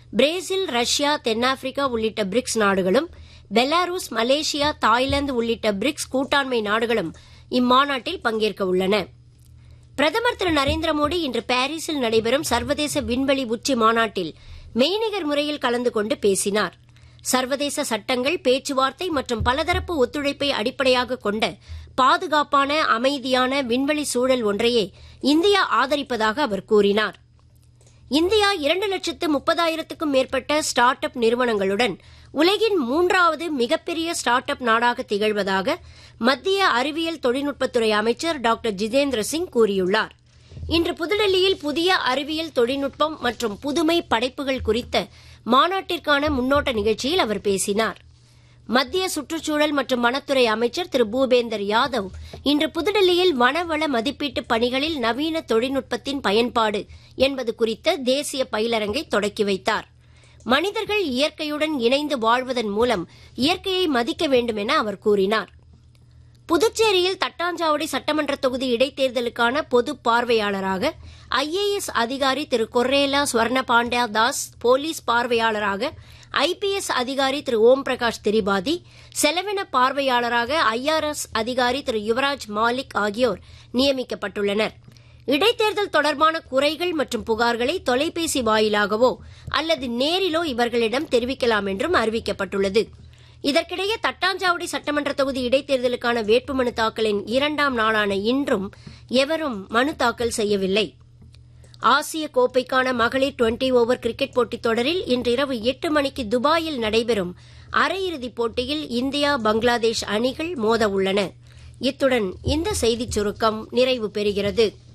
Brazil Russia தென்னாப்பிரிக்கா உள்ளிட்ட BRICS நாடுகளும் பெலாருஸ் மலேசியா தாய்லாந்து உள்ளிட்ட பிரிக்ஸ் கூட்டாண்மை நாடுகளும் இம்மாநாட்டில் பங்கேற்க உள்ளன பிரதமர் திரு நரேந்திர மோடி இன்று பாரீசில் நடைபெறும் சர்வதேச விண்வெளி உச்சி மாநாட்டில் மெய்நிகர் முறையில் கலந்து கொண்டு பேசினார் சர்வதேச சட்டங்கள் பேச்சுவார்த்தை மற்றும் பலதரப்பு ஒத்துழைப்பை அடிப்படையாக கொண்ட பாதுகாப்பான அமைதியான விண்வெளி சூழல் ஒன்றையே இந்தியா ஆதரிப்பதாக அவர் கூறினார் இந்தியா இரண்டு லட்சத்து முப்பதாயிரத்துக்கும் மேற்பட்ட ஸ்டார்ட் அப் நிறுவனங்களுடன் உலகின் மூன்றாவது மிகப்பெரிய ஸ்டார்ட் அப் நாடாக திகழ்வதாக மத்திய அறிவியல் தொழில்நுட்பத்துறை அமைச்சர் டாக்டர் ஜிதேந்திர சிங் கூறியுள்ளார் இன்று புதுடெல்லியில் புதிய அறிவியல் தொழில்நுட்பம் மற்றும் புதுமை படைப்புகள் குறித்த மாநாட்டிற்கான முன்னோட்ட நிகழ்ச்சியில் அவர் பேசினார் மத்திய சுற்றுச்சூழல் மற்றும் வனத்துறை அமைச்சர் திரு பூபேந்தர் யாதவ் இன்று புதுடெல்லியில் வனவள மதிப்பீட்டு பணிகளில் நவீன தொழில்நுட்பத்தின் பயன்பாடு என்பது குறித்த தேசிய பயிலரங்கை தொடக்கி வைத்தார் மனிதர்கள் இயற்கையுடன் இணைந்து வாழ்வதன் மூலம் இயற்கையை மதிக்க வேண்டும் என அவர் கூறினார் புதுச்சேரியில் தட்டாஞ்சாவடி சட்டமன்ற தொகுதி இடைத்தேர்தலுக்கான பொது பார்வையாளராக ஐஏஎஸ் அதிகாரி திரு கொர்ரேலா ஸ்வர்ணபாண்டியா தாஸ் போலீஸ் பார்வையாளராக ஐபிஎஸ் அதிகாரி திரு ஓம் பிரகாஷ் திரிபாதி செலவின பார்வையாளராக ஐஆர்எஸ் அதிகாரி திரு யுவராஜ் மாலிக் ஆகியோர் நியமிக்கப்பட்டுள்ளனர் இடைத்தேர்தல் தொடர்பான குறைகள் மற்றும் புகார்களை தொலைபேசி வாயிலாகவோ அல்லது நேரிலோ இவர்களிடம் தெரிவிக்கலாம் என்றும் அறிவிக்கப்பட்டுள்ளது இதற்கிடையே தட்டாஞ்சாவடி சட்டமன்ற தொகுதி இடைத்தேர்தலுக்கான வேட்புமனு தாக்கலின் இரண்டாம் நாளான இன்றும் எவரும் மனு தாக்கல் செய்யவில்லை ஆசிய கோப்பைக்கான மகளிர் டுவெண்டி ஓவர் கிரிக்கெட் போட்டித் தொடரில் இன்று இரவு எட்டு மணிக்கு துபாயில் நடைபெறும் அரையிறுதிப் போட்டியில் இந்தியா பங்களாதேஷ் அணிகள் மோத உள்ளன இத்துடன் இந்த செய்திச் சுருக்கம் நிறைவு பெறுகிறது